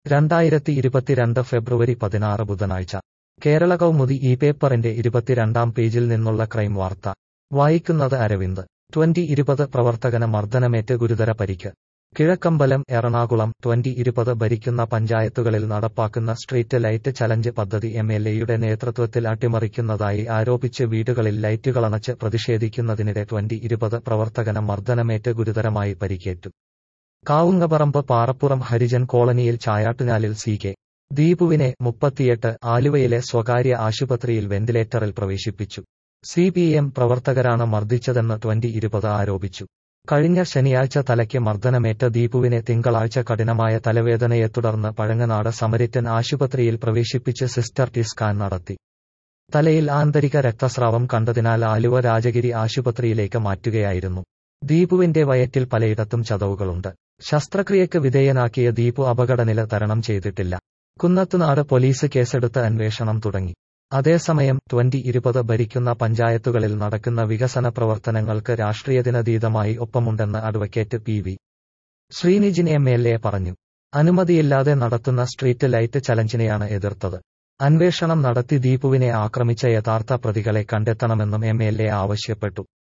രണ്ടായിരത്തി ഇരുപത്തിരണ്ട് ഫെബ്രുവരി പതിനാറ് ബുധനാഴ്ച കേരള കൗമുദി ഈ പേപ്പറിന്റെ ഇരുപത്തിരണ്ടാം പേജിൽ നിന്നുള്ള ക്രൈം വാർത്ത വായിക്കുന്നത് അരവിന്ദ് ട്വന്റി ഇരുപത് പ്രവർത്തകന് മർദ്ദനമേറ്റ് ഗുരുതര പരിക്ക് കിഴക്കമ്പലം എറണാകുളം ട്വന്റി ഇരുപത് ഭരിക്കുന്ന പഞ്ചായത്തുകളിൽ നടപ്പാക്കുന്ന സ്ട്രീറ്റ് ലൈറ്റ് ചലഞ്ച് പദ്ധതി എം എൽ എയുടെ നേതൃത്വത്തിൽ അട്ടിമറിക്കുന്നതായി ആരോപിച്ച് വീടുകളിൽ ലൈറ്റുകളണച്ച് പ്രതിഷേധിക്കുന്നതിനിടെ ട്വന്റി ഇരുപത് പ്രവർത്തകന് മർദ്ദനമേറ്റ് ഗുരുതരമായി പരിക്കേറ്റു കാവുങ്ങപറമ്പ് പാറപ്പുറം ഹരിജൻ കോളനിയിൽ ചായാട്ടുനാലിൽ സി കെ ദീപുവിനെ മുപ്പത്തിയെട്ട് ആലുവയിലെ സ്വകാര്യ ആശുപത്രിയിൽ വെന്റിലേറ്ററിൽ പ്രവേശിപ്പിച്ചു സി പി എം പ്രവർത്തകരാണ് മർദ്ദിച്ചതെന്ന് ട്വന്റി ഇരുപത് ആരോപിച്ചു കഴിഞ്ഞ ശനിയാഴ്ച തലയ്ക്ക് മർദ്ദനമേറ്റ ദീപുവിനെ തിങ്കളാഴ്ച കഠിനമായ തലവേദനയെ തുടർന്ന് പഴങ്ങനാട് സമരിറ്റൻ ആശുപത്രിയിൽ പ്രവേശിപ്പിച്ച് സിസ്റ്റർ ടി സ്കാൻ നടത്തി തലയിൽ ആന്തരിക രക്തസ്രാവം കണ്ടതിനാൽ ആലുവ രാജഗിരി ആശുപത്രിയിലേക്ക് മാറ്റുകയായിരുന്നു ദീപുവിന്റെ വയറ്റിൽ പലയിടത്തും ചതവുകളുണ്ട് ശസ്ത്രക്രിയക്ക് വിധേയനാക്കിയ ദീപു അപകടനില തരണം ചെയ്തിട്ടില്ല കുന്നത്തുനാട് പോലീസ് കേസെടുത്ത് അന്വേഷണം തുടങ്ങി അതേസമയം ട്വന്റി ഇരുപത് ഭരിക്കുന്ന പഞ്ചായത്തുകളിൽ നടക്കുന്ന വികസന പ്രവർത്തനങ്ങൾക്ക് രാഷ്ട്രീയത്തിനതീതമായി ഒപ്പമുണ്ടെന്ന് advocate P V Sreenijin M L A പറഞ്ഞു അനുമതിയില്ലാതെ നടത്തുന്ന സ്ട്രീറ്റ് ലൈറ്റ് ചലഞ്ചിനെയാണ് എതിർത്തത് അന്വേഷണം നടത്തി ദീപുവിനെ ആക്രമിച്ച യഥാർത്ഥ പ്രതികളെ കണ്ടെത്തണമെന്നും എം എൽ എ ആവശ്യപ്പെട്ടു